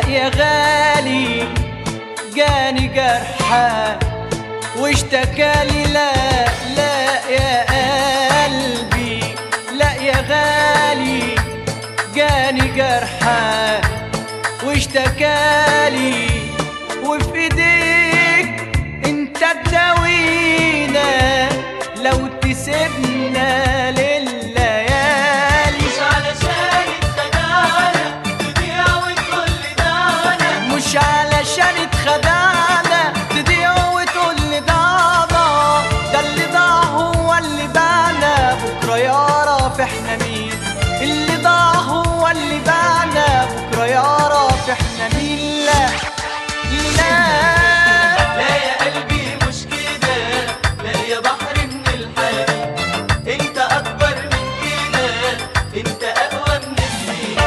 يا غالي جاني جرحى واشتكالي لا لا يا قلبي لا يا غالي جاني جرحى واشتكالي وفي ايديك انت تداوينا لو تسيبنا لليالي مش علشان اتخدعنا تضيع وتقول لي دعنا مش علشان اتخدعنا تضيع وتقول لي ضاعنا ده اللي ضاع هو اللي باعنا بكره يعرف احنا مين اللي ضاع هو اللي باعنا بكره يعرف احنا مين لا لا لا يا قلبي مش كده لا يا بحر من الحنين انت اكبر من كده انت اقوى من السنين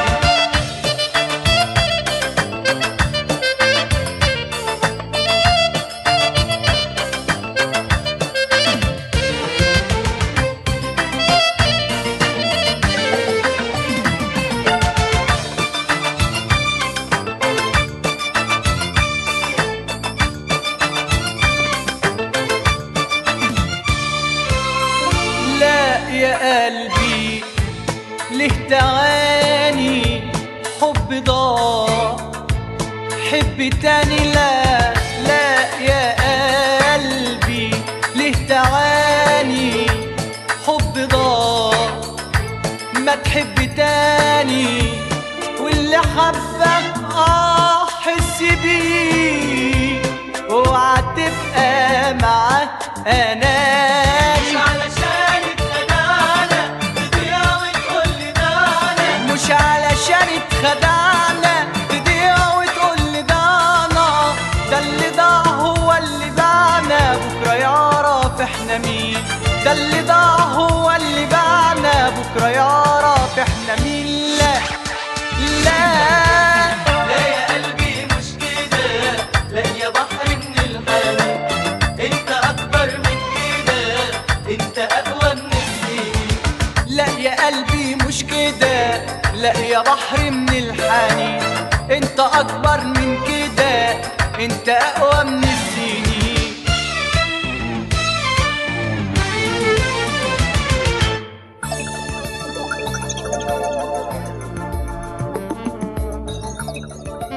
لا يا قلبي ليه تعاني حب ضاع حب تاني لا لا يا قلبي ليه تعاني حب ضاع ما تحب تاني واللي حبك اه حس بيه اوعى تبقى معاه مش اناني علشان اتخدعنا تضيع وتقول لي دعنا مش علشان اتخدعنا تضيع وتقول لي ضاعنا ده اللي ضاع هو اللي باعنا بكره يعرف احنا مين ده اللي ضاع هو اللي باعنا بكره يعرف احنا مين لا لا لا يا قلبي مش كده لا يا بحر من الحنين انت اكبر من كده انت اقوى من السنين لا يا قلبي مش كده لا يا بحر من الحنين انت اكبر من كده انت اقوى من السنين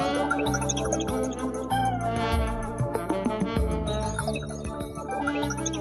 Thank you.